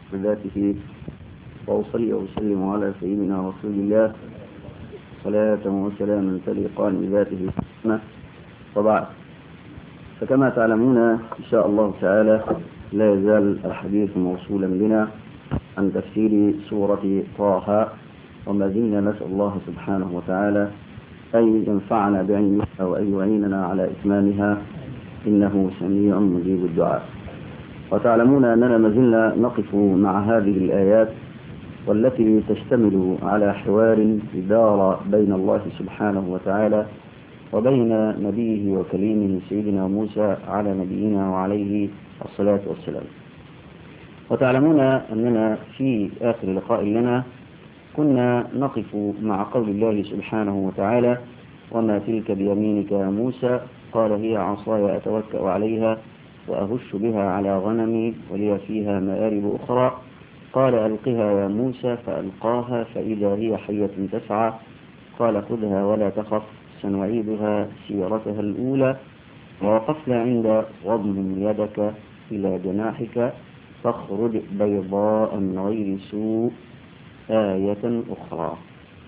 بذاته وأصلي وأسلم على سيدنا رسول الله صلاة وسلاما تليقان بذاته وبعد فكما تعلمون إن شاء الله تعالى لا يزال الحديث موصولا بنا عن تفسير سورة طه وما زلنا نسأل الله سبحانه وتعالى أن ينفعنا بعلمها وأن يعيننا على إتمامها إنه سميع مجيب الدعاء وتعلمون أننا ما زلنا نقف مع هذه الآيات والتي تشتمل على حوار دار بين الله سبحانه وتعالى وبين نبيه وكليمه سيدنا موسى على نبينا وعليه الصلاة والسلام وتعلمون أننا في آخر لقاء لنا كنا نقف مع قول الله سبحانه وتعالى وما تلك بيمينك يا موسى قال هي عصاي أتوكأ عليها وأهش بها على غنمي ولي فيها مآرب أخرى قال ألقها يا موسى فألقاها فإذا هي حية تسعى قال خذها ولا تخف سنعيدها سيرتها الأولى ووقفنا عند وضم يدك إلى جناحك تخرج بيضاء من غير سوء آية أخرى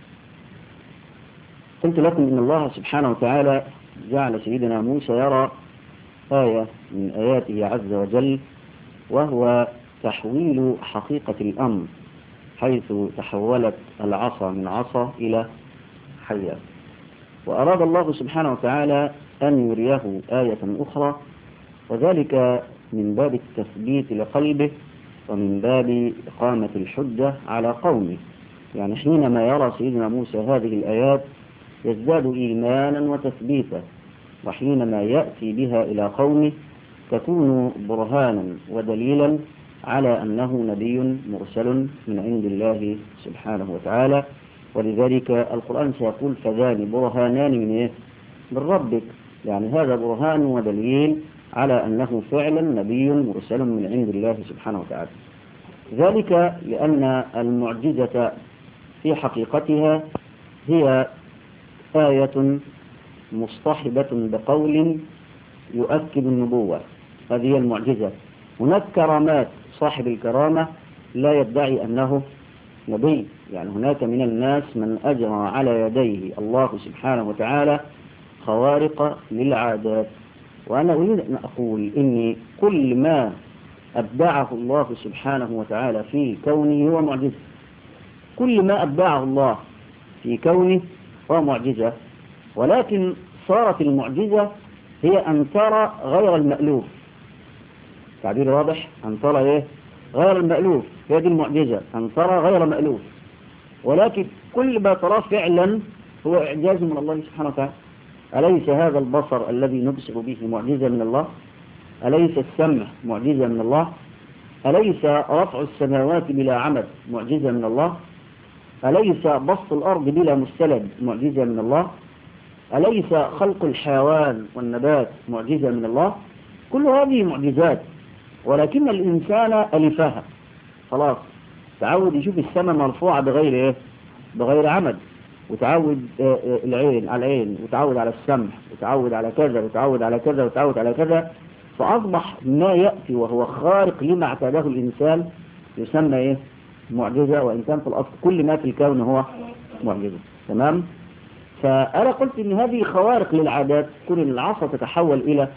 قلت لكم إن الله سبحانه وتعالى جعل سيدنا موسى يرى آية من آياته عز وجل وهو تحويل حقيقة الأمر حيث تحولت العصا من عصا إلى حية وأراد الله سبحانه وتعالى أن يريه آية أخرى وذلك من باب التثبيت لقلبه ومن باب إقامة الحجة على قومه يعني حينما يرى سيدنا موسى هذه الآيات يزداد إيمانا وتثبيتا وحينما يأتي بها إلى قومه تكون برهانا ودليلا على أنه نبي مرسل من عند الله سبحانه وتعالى ولذلك القرآن سيقول فذان برهانان من إيه؟ من ربك يعني هذا برهان ودليل على أنه فعلا نبي مرسل من عند الله سبحانه وتعالى ذلك لأن المعجزة في حقيقتها هي آية مصطحبة بقول يؤكد النبوة هذه هي المعجزة هناك كرامات صاحب الكرامة لا يدعي أنه نبي يعني هناك من الناس من أجرى على يديه الله سبحانه وتعالى خوارق للعادات وأنا أريد أن أقول إني كل ما أبدعه الله سبحانه وتعالى في كونه هو معجزة كل ما أبدعه الله في كونه هو معجزة ولكن صارت المعجزة هي أن ترى غير المألوف تعبير واضح أن ترى إيه غير المألوف هي دي المعجزة أن ترى غير مألوف ولكن كل ما تراه فعلا هو إعجاز من الله سبحانه وتعالى أليس هذا البصر الذي نبصر به معجزة من الله أليس السمع معجزة من الله أليس رفع السماوات بلا عمد معجزة من الله أليس بسط الأرض بلا مستلد معجزة من الله أليس خلق الحيوان والنبات معجزة من الله كل هذه معجزات ولكن الإنسان ألفها خلاص تعود يشوف السماء مرفوعة بغير إيه؟ بغير عمد وتعود العين على العين وتعود على السمع وتعود على كذا وتعود على كذا وتعود على كذا فأصبح ما يأتي وهو خارق لما اعتاده الإنسان يسمى إيه؟ معجزة وإن كان في الأصل كل ما في الكون هو معجزة تمام فأنا قلت إن هذه خوارق للعادات كل العصا تتحول إلى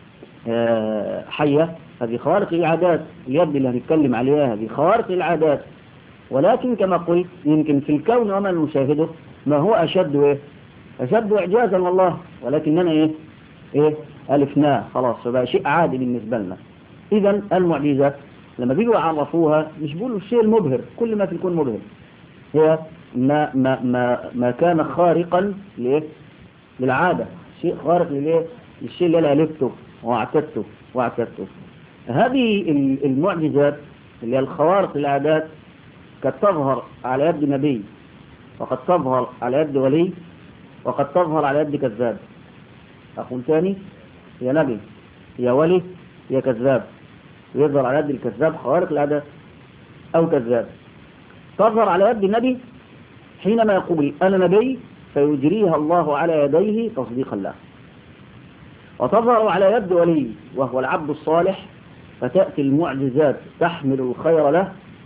حية هذه خوارق للعادات اليد اللي هنتكلم عليها هذه خوارق للعادات ولكن كما قلت يمكن في الكون وما نشاهده ما هو أشد إيه أشد إعجازا والله ولكننا إيه إيه ألفناه خلاص فبقى شيء عادي بالنسبة لنا إذا المعجزة لما بيجوا يعرفوها مش بيقولوا الشيء المبهر كل ما في الكون مبهر هي ما ما ما ما كان خارقا لإيه للعادة شيء خارق للإيه الشيء اللي أنا ألفته واعتدته واعتدته هذه المعجزات اللي هي الخوارق للعادات قد تظهر على يد نبي وقد تظهر على يد ولي وقد تظهر على يد كذاب أقول ثاني يا نبي يا ولي يا كذاب يظهر على يد الكذاب خوارق العادات أو كذاب تظهر على يد النبي حينما يقول أنا نبي فيجريها الله على يديه تصديقا له وتظهر على يد ولي وهو العبد الصالح فتأتي المعجزات تحمل الخير له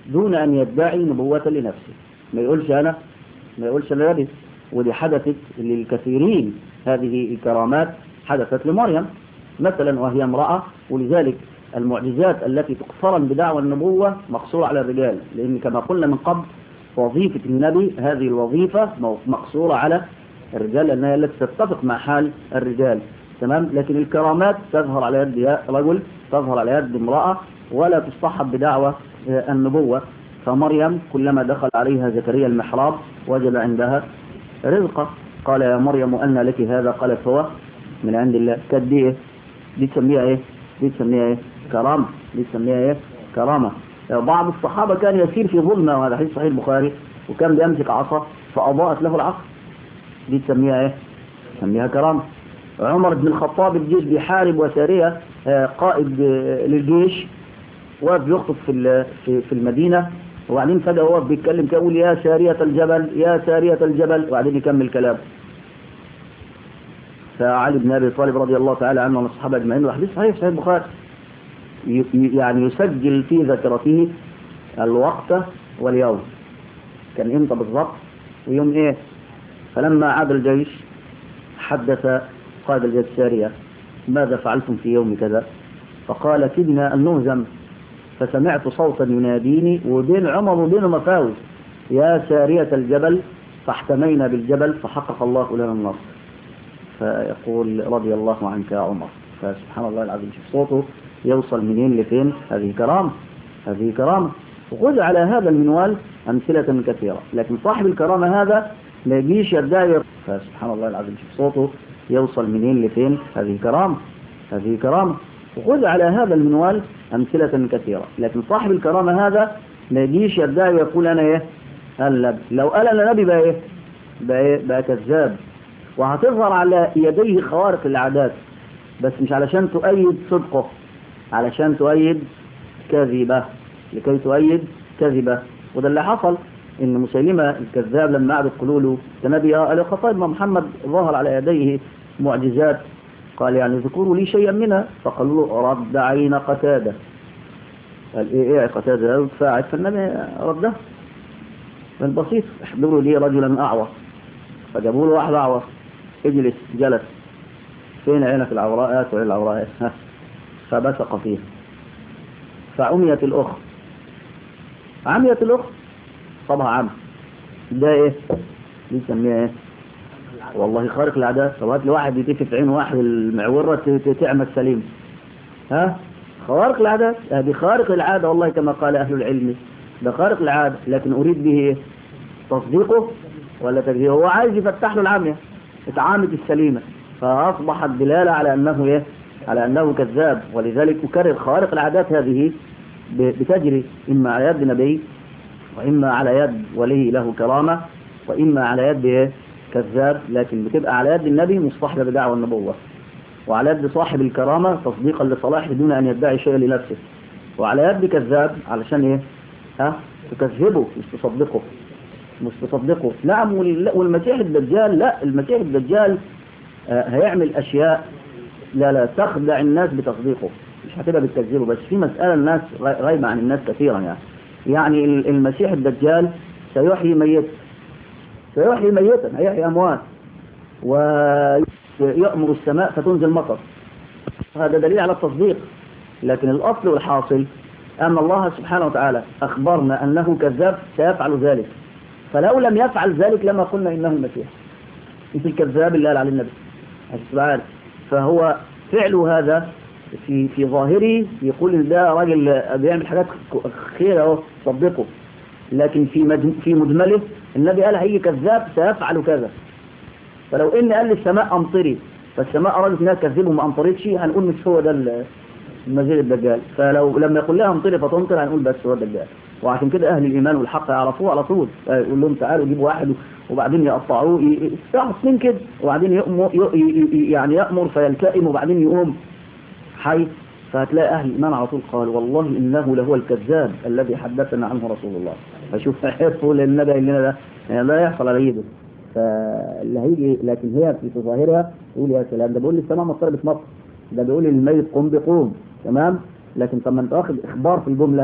دون أن يدعي نبوة لنفسه ما يقولش أنا ما يقولش أنا نبي ودي حدثت للكثيرين هذه الكرامات حدثت لمريم مثلا وهي امرأة ولذلك المعجزات التي تقترن بدعوى النبوة مقصورة على الرجال لأن كما قلنا من قبل وظيفة النبي هذه الوظيفة مقصورة على الرجال لأنها التي تتفق مع حال الرجال تمام لكن الكرامات تظهر على يد رجل تظهر على يد امرأة ولا تصطحب بدعوى النبوة فمريم كلما دخل عليها زكريا المحراب وجد عندها رزقا قال يا مريم أن لك هذا قالت هو من عند الله كانت دي ايه دي تسميها ايه دي تسميها ايه كرامة دي تسميها ايه كرامة بعض الصحابة كان يسير في ظلمة وهذا حديث صحيح البخاري وكان بيمسك عصا فأضاءت له العصر دي تسميها ايه تسميها كرامة عمر بن الخطاب الجيش بيحارب وسارية قائد للجيش واقف يخطب في في المدينة وبعدين فجأة هو بيتكلم كأقول يا سارية الجبل يا سارية الجبل وبعدين يكمل كلامه فعلي بن أبي طالب رضي الله تعالى عنه وعن الصحابة أجمعين وحديث صحيح صحيح البخاري يعني يسجل في ذاكرته الوقت واليوم كان امتى بالضبط ويوم ايه فلما عاد الجيش حدث قائد الجيش سارية ماذا فعلتم في يوم كذا فقال كدنا أن نهزم فسمعت صوتا يناديني وبين عمر وبينه مفاوز يا سارية الجبل فاحتمينا بالجبل فحقق الله لنا النصر فيقول رضي الله عنك يا عمر فسبحان الله العظيم شوف صوته يوصل منين لفين هذه كرامة هذه كرامة وخذ على هذا المنوال أمثلة كثيرة لكن صاحب الكرامة هذا ما يجيش يدعي فسبحان الله العظيم شوف صوته يوصل منين لفين هذه كرامة هذه كرامة وخذ على هذا المنوال أمثلة كثيرة لكن صاحب الكرامة هذا ما يجيش يدعي ويقول أنا إيه هل لو قال أنا نبي بقى إيه بقى, إيه؟ بقى كذاب وهتظهر على يديه خوارق العادات بس مش علشان تؤيد صدقه علشان تؤيد كذبة لكي تؤيد كذبة وده اللي حصل ان مسيلمة الكذاب لما قعدوا يقولوا له تنبي قال خطيب ما محمد ظهر على يديه معجزات قال يعني ذكروا لي شيئا منها فقالوا له رد عين قتادة قال ايه ايه قتادة فاعل فالنبي رده من بسيط احضروا لي رجلا اعور فجابوا له واحد اعور اجلس جلس فين عينك العوراء هات وعين العوراء ها فبسق فيها فعميت الأخت عميت الأخت طبعا عم ده ايه دي نسميها ايه والله خارق العادات طب هات لي واحد يتفي في عين واحد المعورة تعمل سليم ها خوارق العادات هذه خارق العادة والله كما قال أهل العلم ده خارق العادة لكن أريد به ايه تصديقه ولا تكذيبه هو عايز يفتح له العمية اتعامت السليمة فأصبحت دلالة على أنه ايه على أنه كذاب ولذلك أكرر خوارق العادات هذه بتجري إما على يد نبي وإما على يد ولي له كرامة وإما على يد إيه؟ كذاب لكن بتبقى على يد النبي مصطحبة بدعوى النبوة وعلى يد صاحب الكرامة تصديقا لصلاحه دون أن يدعي شيئا لنفسه وعلى يد كذاب علشان إيه ها تكذبه مش تصدقه مش تصدقه نعم والمسيح الدجال لا المسيح الدجال آه هيعمل أشياء لا لا تخدع الناس بتصديقه مش هتبقى بتكذبه بس في مسألة الناس غايبة عن الناس كثيرا يعني يعني المسيح الدجال سيحيي ميتا سيحيي ميتا هيحيي أموات ويأمر السماء فتنزل مطر هذا دليل على التصديق لكن الأصل والحاصل أن الله سبحانه وتعالى أخبرنا أنه كذاب سيفعل ذلك فلو لم يفعل ذلك لما قلنا إنه المسيح مثل الكذاب اللي قال عليه النبي سبحانه فهو فعل هذا في في ظاهره يقول ان ده راجل بيعمل حاجات خير اهو صدقه لكن في في مجمله النبي قال هيجي كذاب سيفعل كذا فلو ان قال للسماء امطري فالسماء ارادت انها تكذبه ما امطرتش هنقول مش هو ده المزيد الدجال فلو لما يقول لها امطري فتمطر هنقول بس هو الدجال وعشان كده اهل الايمان والحق يعرفوه على طول يقول لهم تعالوا جيبوا واحد وبعدين يقطعوه يفتحوا سنين كده وبعدين يأمر يعني يأمر فيلتئم وبعدين يقوم حي فهتلاقي أهل الإيمان على طول قال والله إنه لهو الكذاب الذي حدثنا عنه رسول الله فشوف حرفه للنبي لنا ده يعني لا يحصل على يده فاللي هيجي لكن هي في ظاهرها يقول يا سلام ده بيقول لي السماء مطر مطر ده بيقول للميت قم بقوم تمام لكن طب ما انت واخد اخبار في الجمله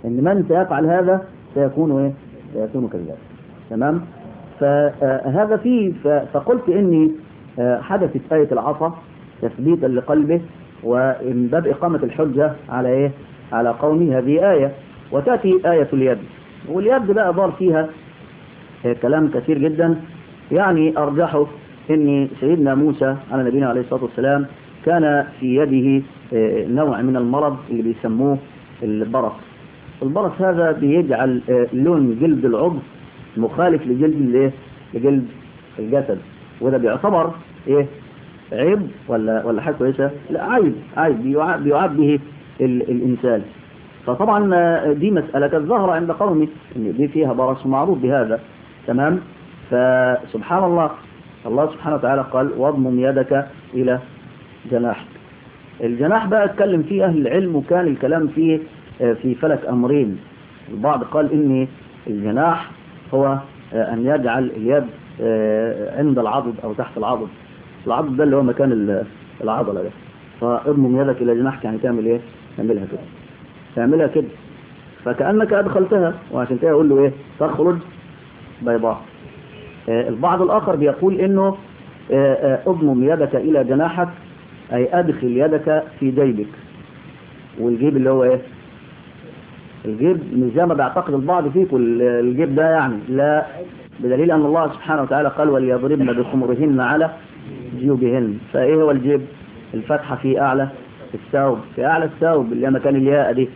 ان من سيفعل هذا سيكون ايه سيكون كذاب تمام فهذا فيه فقلت اني حدثت آية العصا تثبيتا لقلبه ومن باب إقامة الحجة على إيه؟ على قومه هذه آية وتأتي آية اليد واليد بقى ضار فيها كلام كثير جدا يعني أرجحه أن سيدنا موسى على نبينا عليه الصلاة والسلام كان في يده نوع من المرض اللي بيسموه البرص البرص هذا بيجعل لون جلد العضو مخالف لجلد الايه لجلد الجسد وده بيعتبر ايه عيب ولا ولا حاجه كويسه لا عيب عيب بيعاب, بيعاب به ال الانسان فطبعا دي مساله كانت ظاهره عند قومي ان دي فيها برص معروف بهذا تمام فسبحان الله الله سبحانه وتعالى قال واضمم يدك الى جناحك الجناح بقى اتكلم فيه اهل العلم وكان الكلام فيه في فلك امرين البعض قال ان الجناح هو ان يجعل اليد عند العضد او تحت العضد العضد ده اللي هو مكان العضله ده فاضمم يدك الى جناحك يعني تعمل ايه تعملها كده تعملها كده فكانك ادخلتها وعشان كده يقول له ايه تخرج بيضاء البعض الاخر بيقول انه اضمم يدك الى جناحك اي ادخل يدك في جيبك والجيب اللي هو ايه الجيب مش زي ما بيعتقد البعض فيكم الجيب ده يعني لا بدليل ان الله سبحانه وتعالى قال وليضربن بخمرهن على جيوبهن فايه هو الجيب الفتحة في اعلى الثوب في اعلى الثوب اللي مكان الياء دي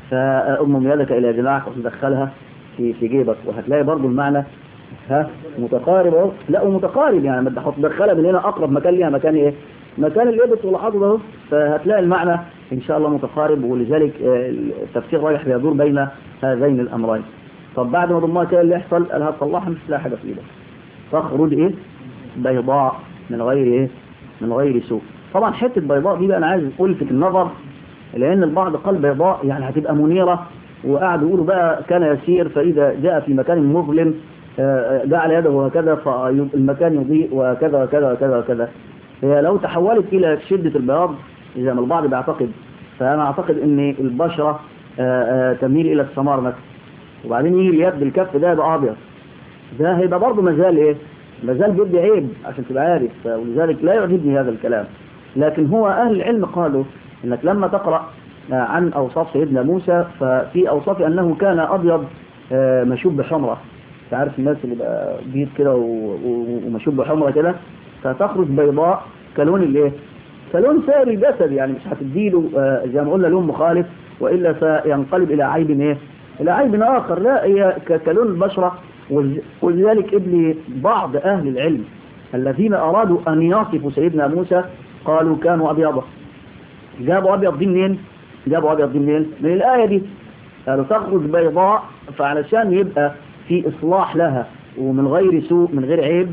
فأمم يدك الى جناحك وتدخلها في في جيبك وهتلاقي برضو المعنى ها متقارب اهو لا ومتقارب يعني ما تدخلها من هنا اقرب مكان ليها مكان ايه مكان الابط والعضد اهو فهتلاقي المعنى ان شاء الله متقارب ولذلك التفسير رايح بيدور بين هذين الامرين طب بعد ما ضمها كده اللي يحصل قال هتطلعها مش تلاقي حاجه في ايدك تخرج ايه بيضاء من غير ايه من غير سوء طبعا حته بيضاء دي بقى انا عايز الفت النظر لان البعض قال بيضاء يعني هتبقى منيره وقعدوا يقولوا بقى كان يسير فاذا جاء في مكان مظلم جعل يده هكذا فالمكان يضيء وكذا وكذا وكذا وكذا هي لو تحولت الى شده البياض زي ما البعض بيعتقد فانا اعتقد ان البشره تميل الى السمار مثلا وبعدين يجي اليد الكف ده يبقى ابيض ده هيبقى برضه مازال ايه مازال بيدي عيب عشان تبقى عارف ولذلك لا يعجبني هذا الكلام لكن هو اهل العلم قالوا انك لما تقرا عن اوصاف سيدنا موسى ففي اوصاف انه كان ابيض مشوب بحمره انت عارف الناس اللي بقى بيض كده ومشوب بحمره كده فتخرج بيضاء كلون الايه كلون سائر الجسد يعني مش هتديله زي ما قلنا لون مخالف والا سينقلب الى عيب ايه الى عيب اخر لا هي كلون البشره ولذلك ابن بعض اهل العلم الذين ارادوا ان يصفوا سيدنا موسى قالوا كانوا ابيضا جابوا ابيض دي منين جابوا ابيض دي منين من الايه دي قالوا تخرج بيضاء فعلشان يبقى في اصلاح لها ومن غير سوء من غير عيب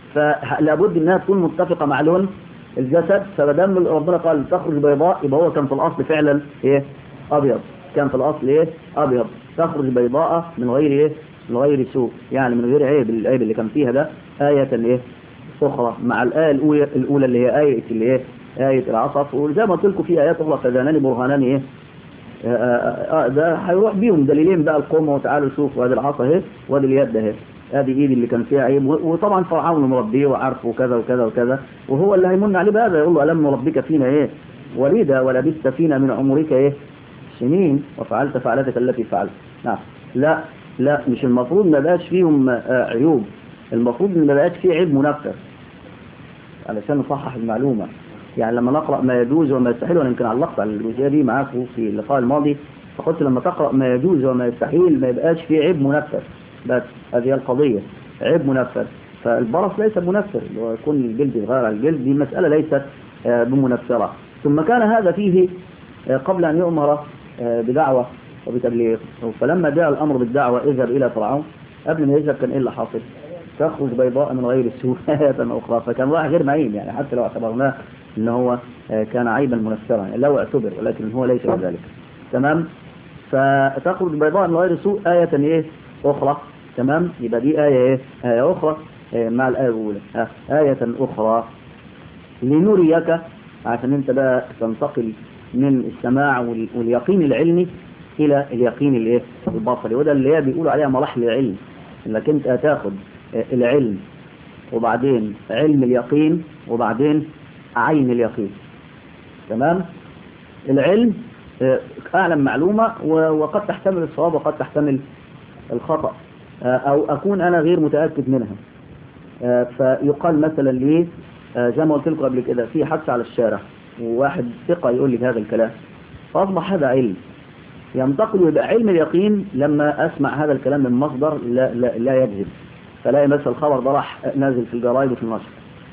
فلابد انها تكون متفقه مع لون الجسد فمادام ربنا قال تخرج بيضاء يبقى هو كان في الاصل فعلا ايه ابيض كان في الاصل ايه ابيض تخرج بيضاء من غير ايه من غير سوء يعني من غير عيب العيب اللي كان فيها ده آية ايه اخرى مع الآية الاولى الاولى اللي هي آية اللي ايه آية العصف وزي ما قلت لكم في آيات أخرى فذانان برهانان ايه آه ده هيروح بيهم دليلين بقى القوم وتعالوا شوفوا هذه العصا اهي وادي اليد اهي ادي ايدي اللي كان فيها عيب وطبعا فرعون مربيه وعارفه وكذا وكذا وكذا وهو اللي هيمن عليه بهذا يقول له الم نربك فينا ايه وليدا ولبثت فينا من عمرك ايه سنين وفعلت فعلتك التي فعلت نعم لا لا مش المفروض ما بقاش فيهم عيوب المفروض ان ما بقاش فيه عيب منفر علشان نصحح المعلومة يعني لما نقرأ ما يجوز وما يستحيل وانا يمكن علقت على الجزئيه دي معاكم في اللقاء الماضي فقلت لما تقرأ ما يجوز وما يستحيل ما يبقاش فيه عيب منفر بس هذه هي القضية عيب منفر فالبرص ليس منفر يكون الجلد يتغير على الجلد دي مسألة ليست بمنفرة ثم كان هذا فيه قبل أن يؤمر بدعوة وبتبليغ فلما جاء الأمر بالدعوة اذهب إلى فرعون قبل ما يذهب كان إيه اللي حاصل تخرج بيضاء من غير السوء آية أخرى فكان واحد غير معين يعني حتى لو اعتبرناه ان هو كان عيبا منفرا يعني لو اعتبر ولكن هو ليس كذلك تمام فتخرج بيضاء من غير سوء آية ايه أخرى تمام يبقى دي آية ايه آية أخرى إيه مع الآية الأولى آية أخرى لنريك عشان انت بقى تنتقل من السماع واليقين العلمي الى اليقين الايه البصري وده اللي هي بيقولوا عليها مراحل العلم انك انت هتاخد العلم وبعدين علم اليقين وبعدين عين اليقين تمام العلم اعلم معلومة وقد تحتمل الصواب وقد تحتمل الخطأ او اكون انا غير متأكد منها فيقال مثلا لي زي ما قلت لكم قبل كده في حادثة على الشارع وواحد ثقة يقول لي هذا الكلام فاصبح هذا علم ينتقل ويبقى علم اليقين لما اسمع هذا الكلام من مصدر لا, لا, لا يكذب فلاقي مثلا الخبر ده راح نازل في الجرايد وفي النشر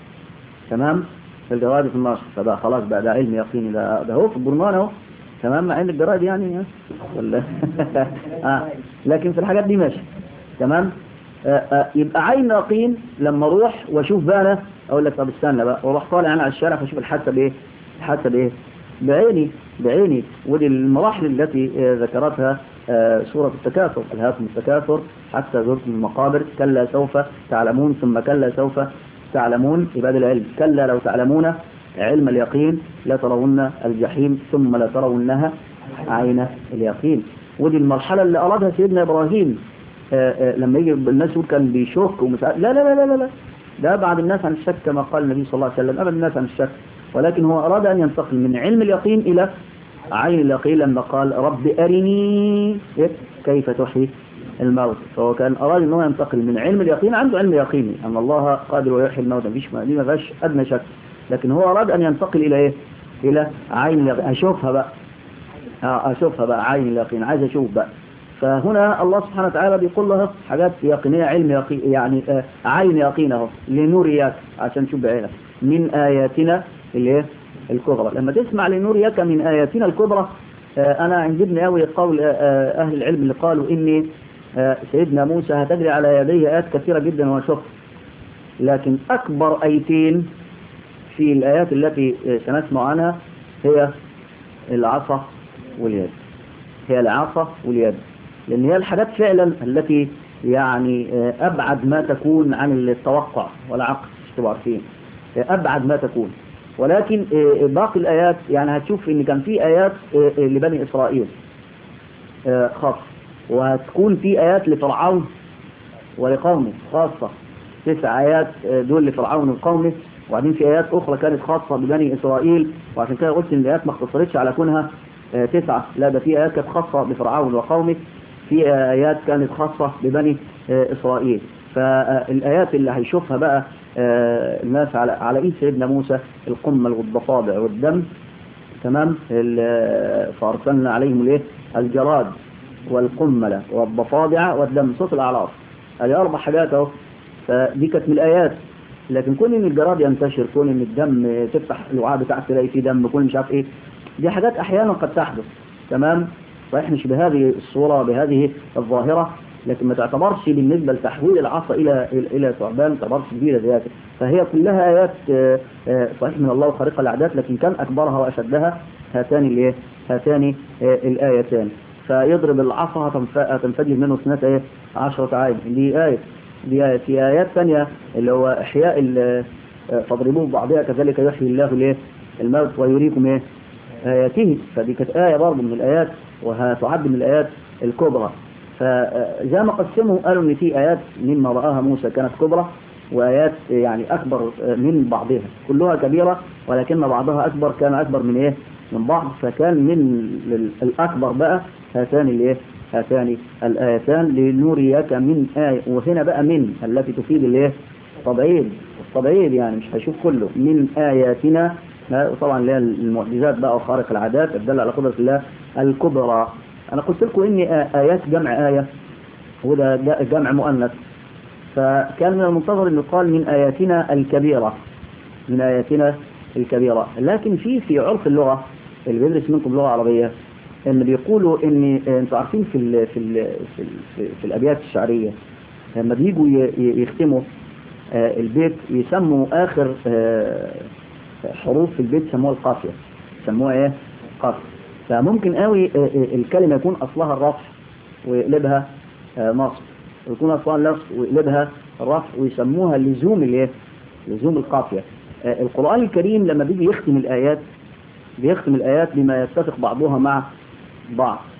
تمام في الجرايد وفي النشر فده خلاص بقى ده علم يقيني ده ده هو في البرمان اهو تمام مع ان الجرايد يعني ولا آه. لكن في الحاجات دي ماشي تمام آه آه يبقى عين يقين لما اروح واشوف بقى انا اقول لك طب استنى بقى واروح طالع انا على الشارع فاشوف الحادثه بايه الحادثه بايه بعيني بعيني ودي المراحل التي ذكرتها سورة التكاثر ألهاكم التكاثر حتى زرتم المقابر كلا سوف تعلمون ثم كلا سوف تعلمون عباد العلم كلا لو تعلمون علم اليقين لا ترون الجحيم ثم لا ترونها عين اليقين ودي المرحلة اللي أرادها سيدنا إبراهيم لما يجي الناس يقول كان بيشك ومسأل لا لا لا لا لا ده بعد الناس عن الشك كما قال النبي صلى الله عليه وسلم أبدا الناس عن الشك ولكن هو أراد أن ينتقل من علم اليقين إلى عين اليقين لما قال رب أرني كيف تحيي الموت فهو كان أراد أنه ينتقل من علم اليقين عنده علم يقيني أن الله قادر ويحيي الموت مفيش دي ما فيهاش أدنى شك لكن هو أراد أن ينتقل إلى إيه؟ إلى عين اليقين أشوفها بقى أشوفها بقى عين اليقين عايز أشوف بقى فهنا الله سبحانه وتعالى بيقول له حاجات يقينية علم يقين يعني آه عين يقين اهو لنوريك عشان تشوف بعينك من آياتنا اللي هي الكبرى لما تسمع لنوريك من آياتنا الكبرى آه أنا عجبني قوي قول آه أهل العلم اللي قالوا إن سيدنا موسى هتجري على يديه آيات كثيرة جدا وشوف لكن أكبر آيتين في الآيات التي سنسمع عنها هي العصا واليد هي العصا واليد لأن هي الحاجات فعلا التي يعني أبعد ما تكون عن التوقع والعقل مش تبقى عارفين أبعد ما تكون ولكن باقي الآيات يعني هتشوف إن كان في آيات لبني إسرائيل خاصة وهتكون في آيات لفرعون ولقومه خاصة تسع آيات دول لفرعون وقومه وبعدين في آيات أخرى كانت خاصة ببني إسرائيل وعشان كده قلت إن الآيات ما اختصرتش على كونها تسعة لا ده في آيات كانت خاصة بفرعون وقومه في آيات كانت خاصة ببني إسرائيل فالآيات اللي هيشوفها بقى الناس على على إيد سيدنا موسى القمل والضفادع والدم تمام فأرسلنا عليهم الايه الجراد والقمل والضفادع والدم صوت الأعراف هذه أربع حاجات أهو فدي كانت من الآيات لكن كون ان الجراد ينتشر كون ان الدم تفتح الوعاء بتاعك تلاقي فيه دم كون مش عارف ايه دي حاجات احيانا قد تحدث تمام صحيح مش بهذه الصورة بهذه الظاهرة لكن ما تعتبرش بالنسبة لتحويل العصا إلى إلى ثعبان ما تعتبرش كبيرة ذاته فهي كلها آيات صحيح من الله خارقة الأعداد لكن كان أكبرها وأشدها هاتان الايه هاتان الآيتان فيضرب العصا هتنفجر منه اثنتا ايه عشرة عين دي آية دي آية في آيات ثانية اللي هو إحياء فاضربوه بعضها كذلك يحيي الله الايه الموت ويريكم ايه آياته فدي كانت آية برضه من الآيات وهتعد من الآيات الكبرى فزي ما قسموا قالوا ان في آيات مما رآها موسى كانت كبرى وآيات يعني أكبر من بعضها كلها كبيرة ولكن بعضها أكبر كان أكبر من إيه من بعض فكان من الأكبر بقى هاتان الإيه هاتان الآيتان لنريك من آية وهنا بقى من التي تفيد الإيه تبعيد التبعيد يعني مش هشوف كله من آياتنا طبعا اللي هي المعجزات بقى وخارق العادات الدالة على قدرة الله الكبرى أنا قلت لكم إن آيات جمع آية وده جمع مؤنث فكان من المنتظر أن يقال من آياتنا الكبيرة من آياتنا الكبيرة لكن في في عرف اللغة اللي بيدرس منكم لغة عربية ان بيقولوا ان انتوا عارفين في ال في ال في, ال في الابيات الشعريه لما بيجوا يختموا البيت يسموا اخر حروف في البيت يسموها القافيه يسموها ايه قافيه فممكن قوي الكلمه يكون اصلها الرفع ويقلبها نصب ويكون اصلها النصب ويقلبها رفع ويسموها لزوم الايه لزوم القافيه القران الكريم لما بيجي يختم الايات بيختم الآيات بما يتفق بعضها مع بعض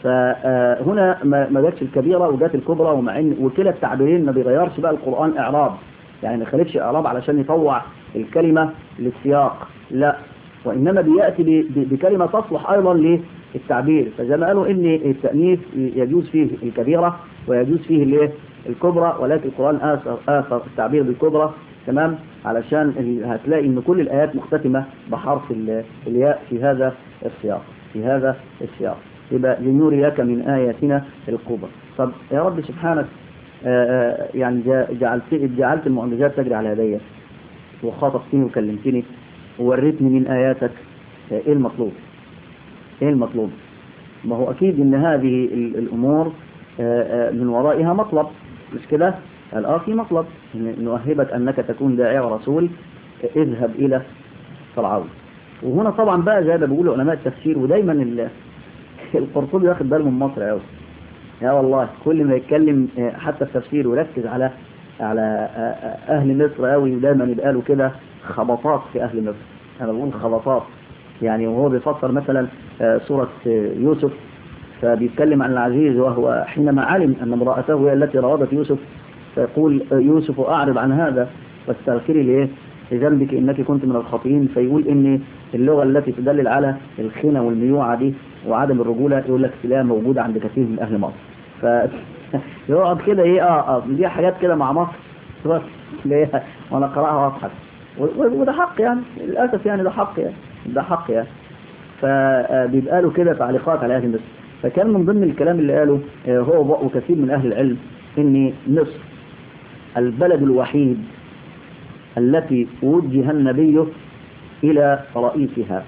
فهنا ما ما جاتش الكبيرة وجات الكبرى ومع ان وكلا التعبيرين ما بيغيرش بقى القرآن إعراب يعني ما خلفش إعراب علشان يطوع الكلمة للسياق لا وإنما بيأتي ب- ب- بكلمة تصلح أيضا للتعبير فزي ما قالوا إن التأنيث يجوز فيه الكبيرة ويجوز فيه الايه الكبرى ولكن القرآن آثر, آثر التعبير بالكبرى تمام علشان ال- هتلاقي إن كل الآيات مختتمة بحرف ال- الياء في هذا السياق في هذا السياق يبقى لنريك من آياتنا الكبرى طب يا رب سبحانك آه، آه، يعني جا- جعلت جعلت المعجزات تجري على يدي وخاطبتني وكلمتني ووريتني من آياتك آه، ايه المطلوب ايه المطلوب ما هو اكيد ان هذه ال- الامور آه، آه، من ورائها مطلب مش كده قال اه في مطلب إن نؤهبك انك تكون داعية ورسول آه، اذهب الى فرعون وهنا طبعا بقى زي ما بيقولوا علماء التفسير ودايما ال- القرطبي واخد باله من مصر قوي يا والله كل ما يتكلم آه، حتى التفسير ويركز على على آه، آه، اهل مصر قوي ودايما يبقى له كده خبطات في اهل مصر انا بقول خبطات يعني وهو بيفسر مثلا آه، سورة آه، يوسف فبيتكلم عن العزيز وهو حينما علم أن امرأته هي التي راودت يوسف فيقول آه، يوسف أعرض عن هذا واستغفري لإيه لذنبك إنك كنت من الخاطئين فيقول إن اللغة التي تدلل على الخنة والميوعة دي وعدم الرجولة يقول لك لا موجودة عند كثير من أهل مصر ف يقعد كده إيه آه آه دي حاجات كده مع مصر بس اللي هي وأنا قرأها وأضحك و- و- وده حق يعني للأسف يعني ده حق يعني ده حق يعني فبيبقى له كده تعليقات على أهل مصر فكان من ضمن الكلام اللي قاله آه، هو وكثير من أهل العلم إن مصر البلد الوحيد التي وجه النبي إلى رئيسها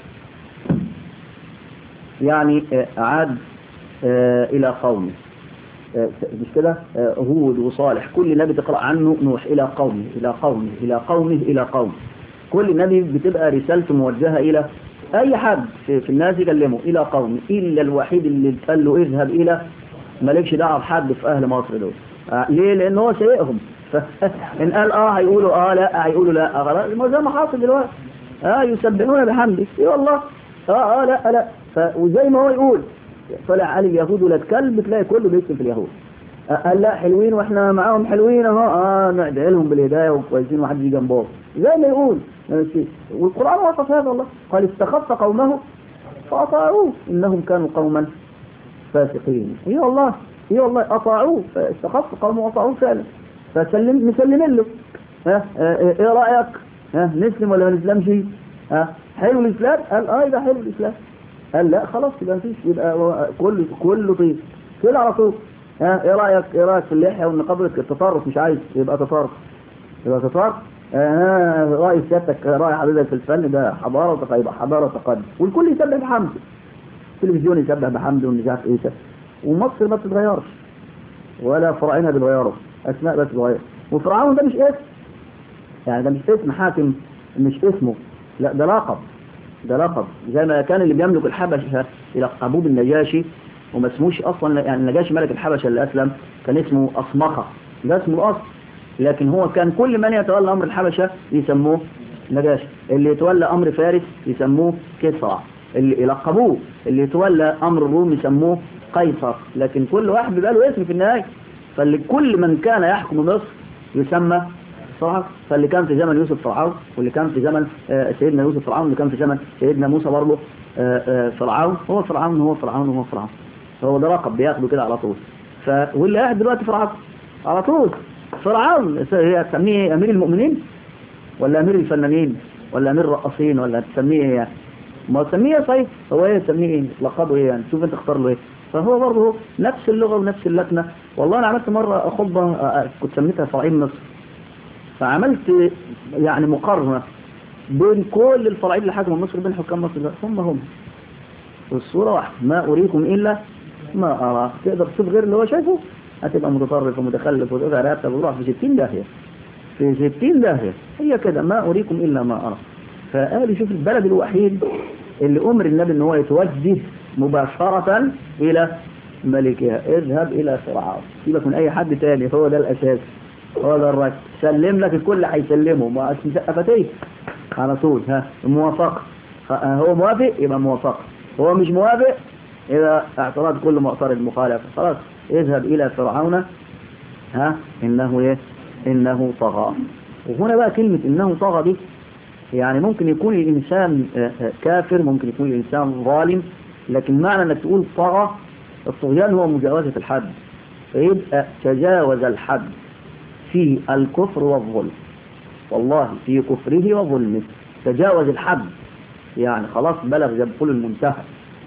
يعني آه، عاد آه، إلى قومه آه، مش كده آه، هود وصالح كل نبي تقرأ عنه نوح إلى قومه إلى قومه إلى قومه إلى قومه كل نبي بتبقى رسالته موجهة إلى أي حد في في الناس يكلمه إلى قومه إلا الوحيد اللي قال له اذهب إلى مالكش دعوة بحد في أهل مصر دول آه، ليه لأن هو سيئهم إن قال آه هيقولوا آه لا هيقولوا لا آه خلاص ما زي ما حاصل دلوقتي آه يسبحون بحمده إيه والله آه آه لا لا ف- وزي ما هو يقول طلع علي اليهود ولاد كلب تلاقي كله بيكتب في اليهود آه، قال لا حلوين واحنا معاهم حلوين اهو اه ندعي لهم بالهدايه وكويسين وحد يجي جنبهم زي ما يقول ماشي. والقران وصف هذا الله قال استخف قومه فاطاعوه انهم كانوا قوما فاسقين اي والله اي والله اطاعوه فاستخف قومه واطاعوه فعلا فسلم مسلمين له ها آه، ايه رايك ها نسلم ولا ما نسلمش ها حلو الاسلام قال اه يبقى حلو الاسلام قال لا خلاص يبقى مفيش يبقى هو كله كله طيب كده على طول ها ايه رايك ايه رايك في اللحيه والنقاب التطرف مش عايز يبقى تطرف يبقى تطرف آه رأي سيادتك رأي حضرتك في الفن ده حضارة وتق- يبقى حضارة تقدم والكل يسبح بحمده التلفزيون يسبح بحمده ومش عارف ايه ومصر ما بتتغيرش ولا فرعنا بيتغيروا اسماء بس بتتغير وفرعون ده مش اسم يعني ده مش اسم حاكم مش اسمه لا ده لقب ده لقب زي ما كان اللي بيملك الحبشة يلقبوه بالنجاشي وما اسموش اصلا يعني النجاشي ملك الحبشة اللي اسلم كان اسمه اصمخة ده اسمه الاصل لكن هو كان كل من يتولى امر الحبشة يسموه نجاشي اللي يتولى امر فارس يسموه كسرى اللي يلقبوه اللي يتولى امر الروم يسموه قيصر لكن كل واحد بيبقى له اسم في النهاية فاللي كل من كان يحكم مصر يسمى فرعون فاللي كان في زمن يوسف فرعون واللي كان في زمن آه، سيدنا يوسف فرعون واللي كان في زمن سيدنا موسى برضه آه، آه، فرعون هو فرعون هو فرعون هو فرعون هو ده لقب بياخده كده على طول ف واللي قاعد دلوقتي فرعون على طول فرعون هي تسميه إيه؟ امير المؤمنين ولا امير الفنانين ولا امير الرقاصين ولا تسميه ايه يعني ما تسميه صحيح هو ايه تسميه ايه لقبه ايه يعني شوف انت اختار له ايه فهو برضه نفس اللغه ونفس اللكنه والله انا عملت مره خطبه آه، آه، كنت سميتها فرعين مصر فعملت يعني مقارنة بين كل الفرعين اللي حكموا مصر بين حكام مصر ده هم هم الصورة واحدة ما أريكم إلا ما أرى تقدر تشوف غير اللي هو شايفه هتبقى متطرف ومتخلف وتقطع رقبتك وتروح في 60 داهية في 60 داهية هي كده ما أريكم إلا ما أرى فقال شوف البلد الوحيد اللي أمر النبي إن هو يتوجه مباشرة إلى ملكها اذهب إلى فرعون سيبك من أي حد تاني هو ده الأساس هو ده الرجل سلم لك الكل هيسلمه ما اسم سقفتيه على طول ها موافقة ه- هو موافق يبقى موافقة هو مش موافق إذا اعترض كل معترض مخالف خلاص اذهب إلى فرعون ها إنه إيه إنه طغى وهنا بقى كلمة إنه طغى دي يعني ممكن يكون الإنسان كافر ممكن يكون الإنسان ظالم لكن معنى أنك تقول طغى الطغيان هو مجاوزة الحد فيبقى تجاوز الحد في الكفر والظلم والله في كفره وظلمه تجاوز الحد يعني خلاص بلغ يدخل المنتهى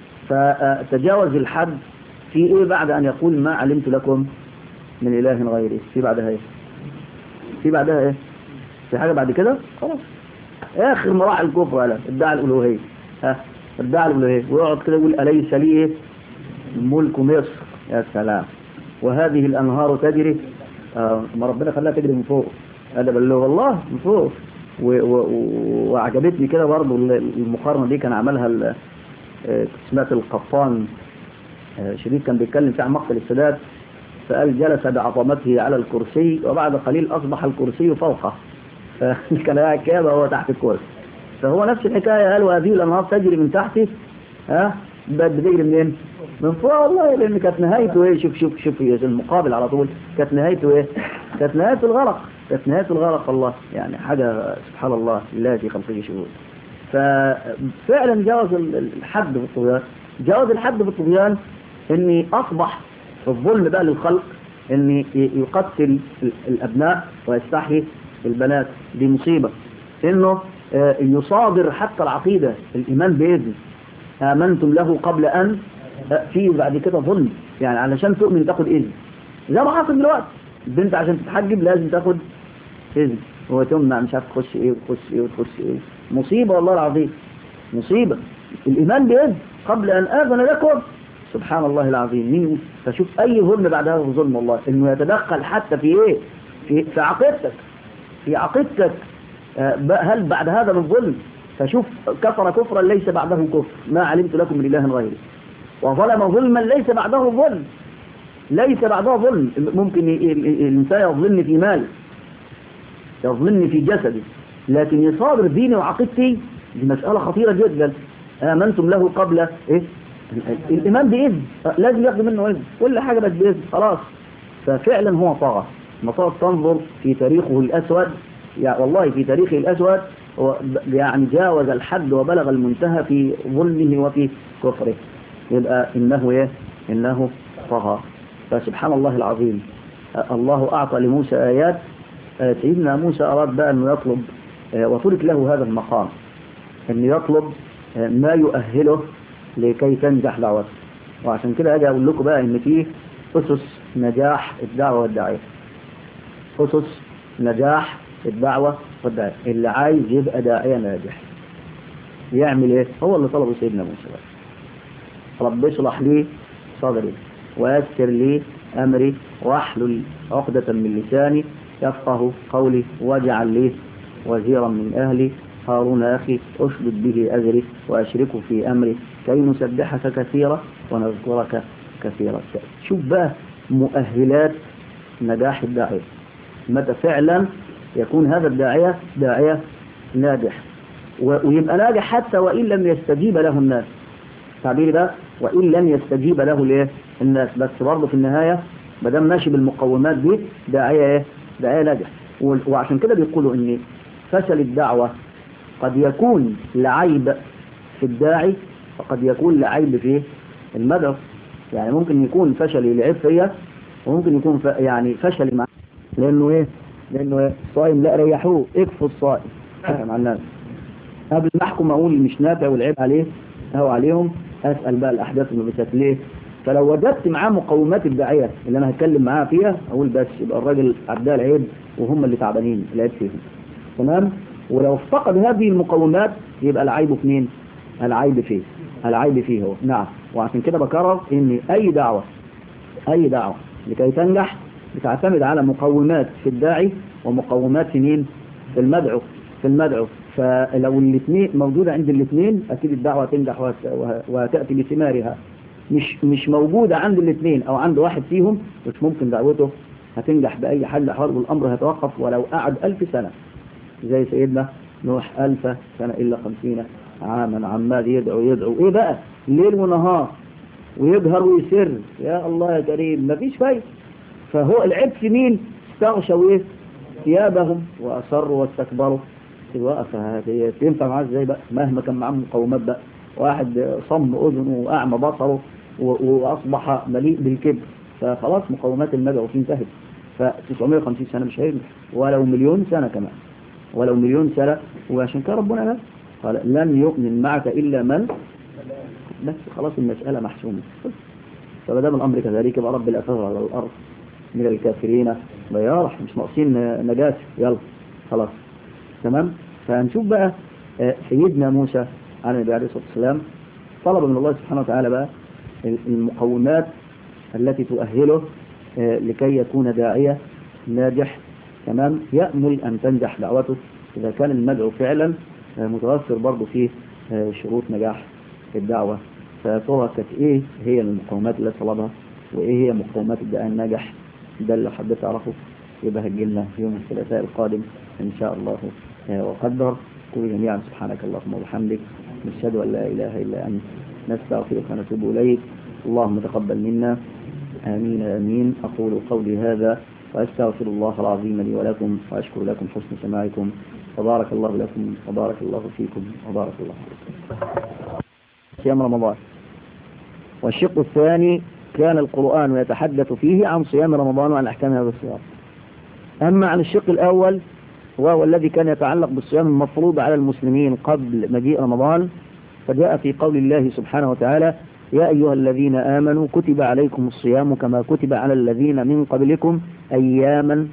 فتجاوز الحد في ايه بعد ان يقول ما علمت لكم من اله غيري في بعدها ايه في بعدها ايه في حاجه بعد كده خلاص اخر مراحل الكفر على ادعى الالوهيه ها ادعى الالوهيه ويقعد كده يقول اليس لي ايه ملك مصر يا سلام وهذه الانهار تجري آه ما ربنا خلاها تجري من فوق هذا بلغ الله من فوق وعجبتني كده برضه المقارنه دي كان عملها سمعت القطان شريف كان بيتكلم في عن مقتل السادات فقال جلس بعظمته على الكرسي وبعد قليل اصبح الكرسي فوقه فكان قاعد كده وهو تحت الكرسي فهو نفس الحكايه قال وهذه الانهار تجري من تحتي ها بقت بتجري منين؟ من فوق والله لان كانت نهايته ايه شوف شوف شوف المقابل على طول كانت نهايته ايه؟ كانت نهايته الغرق كانت نهايته الغرق الله يعني حاجه سبحان الله لله في خلقه شهود ففعلا جاوز الحد في الطغيان جاوز الحد في الطغيان ان اصبح الظلم بقى للخلق ان يقتل الابناء ويستحيي البنات دي مصيبه انه يصادر حتى العقيده الايمان باذن امنتم له قبل ان في بعد كده ظلم يعني علشان تؤمن تاخد اذن زي ما حاصل دلوقتي البنت عشان تتحجب لازم تاخد اذن هو تمنع مش عارف تخش ايه وتخش ايه وتخش ايه مصيبه والله العظيم مصيبه الايمان باذن قبل ان اذن لكم سبحان الله العظيم مين فشوف اي ظلم بعد هذا الظلم والله انه يتدخل حتى في ايه في, في عقيدتك في عقيدتك هل بعد هذا من ظلم فشوف كفر كفرا ليس بعده كفر ما علمت لكم من اله غيري وظلم ظلما ليس بعده ظلم ليس بعده ظلم ممكن الانسان يظلمني في مالي يظلمني في جسدي لكن يصادر ديني وعقيدتي دي مسألة خطيرة جدا آمنتم له قبل إيه؟ الإيمان بإذن لازم ياخد منه إذن كل حاجة بس بإذن خلاص ففعلا هو طغى مطار تنظر في تاريخه الأسود يعني والله في تاريخه الأسود يعني جاوز الحد وبلغ المنتهى في ظلمه وفي كفره يبقى إنه إيه إنه طغى فسبحان الله العظيم الله أعطى لموسى آيات سيدنا موسى أراد بقى أنه يطلب وترك له هذا المقام أنه يطلب ما يؤهله لكي تنجح دعوته وعشان كده أجي أقول لكم بقى أن فيه أسس نجاح الدعوة والداعية أسس نجاح الدعوة والداعية اللي عايز يبقى داعية ناجح يعمل ايه هو اللي طلبه سيدنا موسى بقى رب اشرح لي صدري ويسر لي أمري واحلل عقدة من لساني يفقه قولي واجعل لي وزيرا من أهلي هارون أخي أشدد به أجري وأشركه في أمري كي نسبحك كثيرا ونذكرك كثيرا شوف بقى مؤهلات نجاح الداعية متى فعلا يكون هذا الداعية داعية ناجح ويبقى ناجح حتى وإن لم يستجيب له الناس تعبيري ده وإن لم يستجيب له الايه الناس بس برضه في النهاية ما دام ماشي بالمقومات دي داعية ايه داعية ناجح وعشان كده بيقولوا ان فشل الدعوة قد يكون لعيب في الداعي وقد يكون لعيب في المدعو يعني ممكن يكون فشلي لعيب فيا وممكن يكون ف... يعني فشلي مع لانه ايه لانه ايه الصائم لا ريحوه اكفوا الصائم مع الناس قبل ما احكم اقول مش نافع والعيب عليه او عليهم اسال بقى الاحداث المبثات ليه فلو وجدت معاه مقومات الداعيه اللي انا هتكلم معاه فيها اقول بس يبقى الراجل عداه العيب وهم اللي تعبانين العيب فيهم تمام ولو افتقد هذه المقومات يبقى العيب في مين العيب فيه العيب فيه هو نعم وعشان كده بكرر ان اي دعوه اي دعوه لكي تنجح بتعتمد على مقومات في الداعي ومقومات في مين في المدعو في المدعو فلو الاثنين موجوده عند الاثنين اكيد الدعوه تنجح وتاتي بثمارها مش مش موجوده عند الاثنين او عند واحد فيهم مش ممكن دعوته هتنجح باي حال الاحوال والامر هيتوقف ولو قعد ألف سنه زي سيدنا نوح ألف سنه الا خمسين عاما عمال يدعو يدعو ايه بقى ليل ونهار ويجهر ويسر يا الله يا كريم مفيش فايدة فهو العيب في مين استغشوا ايه ثيابهم واصروا واستكبروا الوقف هذه تنفع معاه ازاي بقى مهما كان معاه مقومات بقى واحد صم اذنه واعمى بصره واصبح مليء بالكبر فخلاص مقومات المدعو فيه انتهت ف 950 سنه مش هينفع ولو مليون سنه كمان ولو مليون سنه وعشان كده ربنا قال قال لن يؤمن معك الا من بس خلاص المساله محسومه فما دام الامر كذلك يبقى رب الافاق على الارض من الكافرين ضيارح مش ناقصين نجاسه يلا خلاص تمام فهنشوف بقى سيدنا موسى عليه النبي عليه الصلاه والسلام طلب من الله سبحانه وتعالى بقى المقومات التي تؤهله لكي يكون داعية ناجح تمام يأمل أن تنجح دعوته إذا كان المدعو فعلا متوفر برضه فيه شروط نجاح الدعوة فترى كانت إيه هي المقومات التي طلبها وإيه هي مقومات الدعاء الناجح ده اللي حبيت أعرفه يبقى هجلنا يوم الثلاثاء القادم إن شاء الله وقدر كل جميعا سبحانك اللهم وبحمدك نشهد أن لا إله إلا أنت نستغفرك ونتوب إليك اللهم تقبل منا آمين آمين أقول قولي هذا وأستغفر الله العظيم لي ولكم وأشكر لكم حسن سماعكم وبارك الله لكم وبارك الله فيكم وبارك الله عليكم صيام رمضان والشق الثاني كان القرآن يتحدث فيه عن صيام رمضان وعن أحكام هذا الصيام أما عن الشق الأول وهو الذي كان يتعلق بالصيام المفروض على المسلمين قبل مجيء رمضان فجاء في قول الله سبحانه وتعالى يا أيها الذين آمنوا كتب عليكم الصيام كما كتب على الذين من قبلكم أياما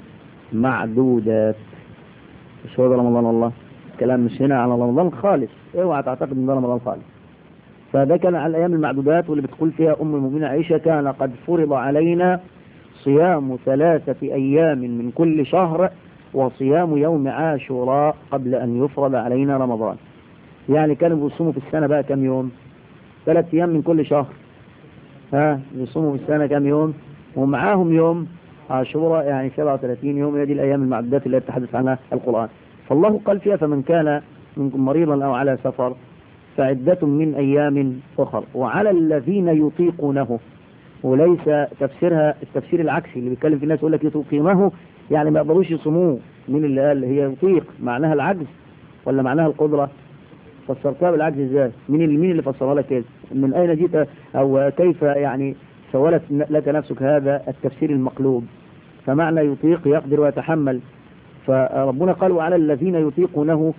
معدودات مش هو ده رمضان والله كلام مش هنا على رمضان خالص اوعى تعتقد ان ده رمضان خالص فده كان على الأيام المعدودات واللي بتقول فيها أم المؤمنين عائشة كان قد فرض علينا صيام ثلاثة أيام من كل شهر وصيام يوم عاشوراء قبل أن يفرض علينا رمضان يعني كانوا بيصوموا في السنة بقى كم يوم ثلاث أيام من كل شهر ها بيصوموا في السنة كم يوم ومعاهم يوم عاشوراء يعني 37 يوم هي دي الأيام المعدودات اللي يتحدث عنها القرآن فالله قال فيها فمن كان منكم مريضا أو على سفر فعدة من أيام أخر وعلى الذين يطيقونه وليس تفسيرها التفسير العكسي اللي بيتكلم في الناس يقول لك يطيقونه يعني ما يقدروش يصوموه من اللي قال هي يطيق معناها العجز ولا معناها القدرة فسرتها بالعجز ازاي مين اللي مين اللي فسرها لك كده من اين جئت او كيف يعني سولت لك نفسك هذا التفسير المقلوب فمعنى يطيق يقدر ويتحمل فربنا قال وعلى الذين يطيقونه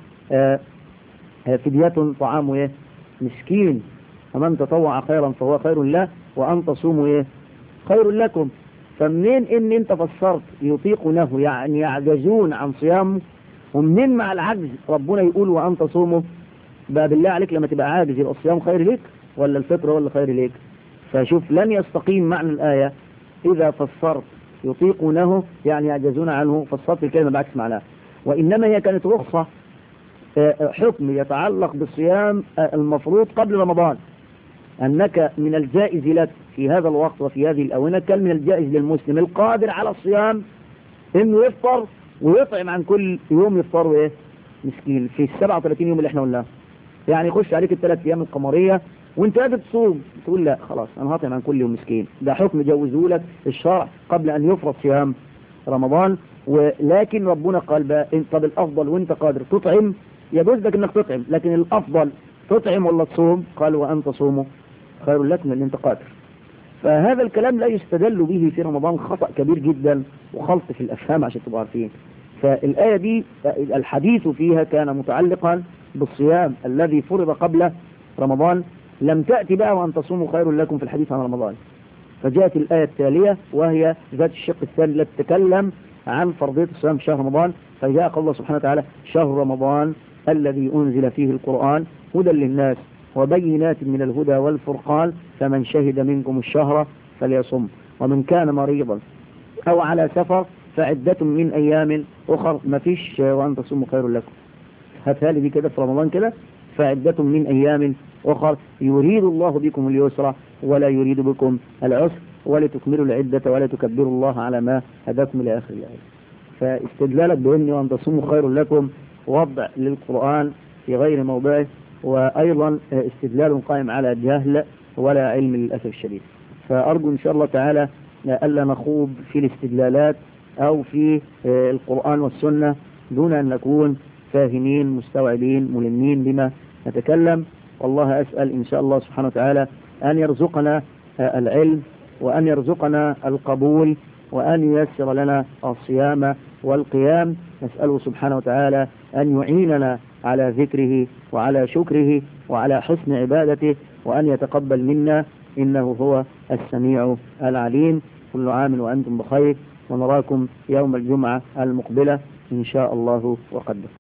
فدية طعام ايه مسكين فمن تطوع خيرا فهو خير له وان تصوموا ايه خير لكم فمنين ان انت فسرت يطيقونه يعني يعجزون عن صيامه ومنين مع العجز ربنا يقول وان تصوموا بقى بالله عليك لما تبقى عاجز يبقى الصيام خير ليك ولا الفطر ولا خير ليك فشوف لن يستقيم معنى الآية إذا فسرت يطيقونه يعني يعجزون عنه فسرت الكلمة بعكس معناها وإنما هي كانت رخصة حكم يتعلق بالصيام المفروض قبل رمضان أنك من الجائز لك في هذا الوقت وفي هذه الأونة كان من الجائز للمسلم القادر على الصيام إنه يفطر ويطعم عن كل يوم يفطر إيه مسكين في ال 37 يوم اللي احنا قلناه يعني يخش عليك الثلاث ايام القمريه وانت قادر تصوم تقول لا خلاص انا هطعم عن كل يوم مسكين ده حكم جوزه لك الشرع قبل ان يفرض صيام رمضان ولكن ربنا قال بقى انت طب الافضل وانت قادر تطعم يجوز لك انك تطعم لكن الافضل تطعم ولا تصوم قال وان تصوموا خير لك من ان انت قادر فهذا الكلام لا يستدل به في رمضان خطأ كبير جدا وخلط في الافهام عشان تبقوا عارفين فالآية دي الحديث فيها كان متعلقا بالصيام الذي فرض قبل رمضان لم تأتي بقى وأن تصوموا خير لكم في الحديث عن رمضان فجاءت الآية التالية وهي ذات الشق الثاني التي تتكلم عن فرضية الصيام في شهر رمضان فجاء قول الله سبحانه وتعالى شهر رمضان الذي أنزل فيه القرآن هدى للناس وبينات من الهدى والفرقان فمن شهد منكم الشهر فليصم ومن كان مريضا أو على سفر فعدة من أيام أخر ما فيش وأن تصوموا خير لكم هاتها لي دي كده في رمضان كده فعدة من أيام أخر يريد الله بكم اليسر ولا يريد بكم العسر ولتكملوا العدة ولا تكبروا الله على ما هداكم إلى آخر الآية فاستدلالك بأن وأن تصوموا خير لكم وضع للقرآن في غير موضعه وأيضا استدلال قائم على جهل ولا علم للأسف الشديد فأرجو إن شاء الله تعالى ألا نخوض في الاستدلالات أو في القرآن والسنة دون أن نكون فاهمين مستوعبين ملمين بما نتكلم والله أسأل إن شاء الله سبحانه وتعالى أن يرزقنا العلم وأن يرزقنا القبول وأن ييسر لنا الصيام والقيام نسأله سبحانه وتعالى أن يعيننا على ذكره وعلى شكره وعلى حسن عبادته وأن يتقبل منا إنه هو السميع العليم كل عام وأنتم بخير ونراكم يوم الجمعة المقبلة إن شاء الله وقدر